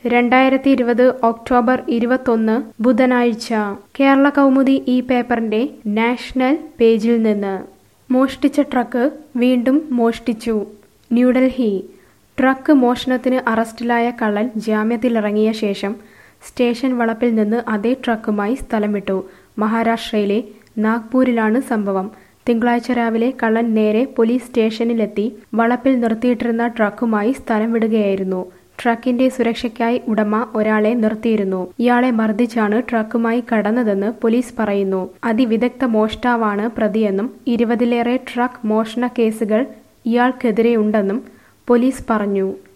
രണ്ടായിരത്തി ഇരുപത് ഒക്ടോബർ ഇരുപത്തൊന്ന് ബുധനാഴ്ച കേരള കൗമുദി ഈ പേപ്പറിന്റെ നാഷണൽ പേജിൽ നിന്ന് മോഷ്ടിച്ച ട്രക്ക് വീണ്ടും മോഷ്ടിച്ചു ന്യൂഡൽഹി ട്രക്ക് മോഷണത്തിന് അറസ്റ്റിലായ കള്ളൻ ജാമ്യത്തിലിറങ്ങിയ ശേഷം സ്റ്റേഷൻ വളപ്പിൽ നിന്ന് അതേ ട്രക്കുമായി സ്ഥലം വിട്ടു മഹാരാഷ്ട്രയിലെ നാഗ്പൂരിലാണ് സംഭവം തിങ്കളാഴ്ച രാവിലെ കള്ളൻ നേരെ പോലീസ് സ്റ്റേഷനിലെത്തി വളപ്പിൽ നിർത്തിയിട്ടിരുന്ന ട്രക്കുമായി സ്ഥലം വിടുകയായിരുന്നു ട്രക്കിന്റെ സുരക്ഷയ്ക്കായി ഉടമ ഒരാളെ നിർത്തിയിരുന്നു ഇയാളെ മർദ്ദിച്ചാണ് ട്രക്കുമായി കടന്നതെന്ന് പോലീസ് പറയുന്നു അതിവിദഗ്ധ മോഷ്ടാവാണ് പ്രതിയെന്നും ഇരുപതിലേറെ ട്രക്ക് മോഷണ കേസുകൾ ഇയാൾക്കെതിരെയുണ്ടെന്നും പോലീസ് പറഞ്ഞു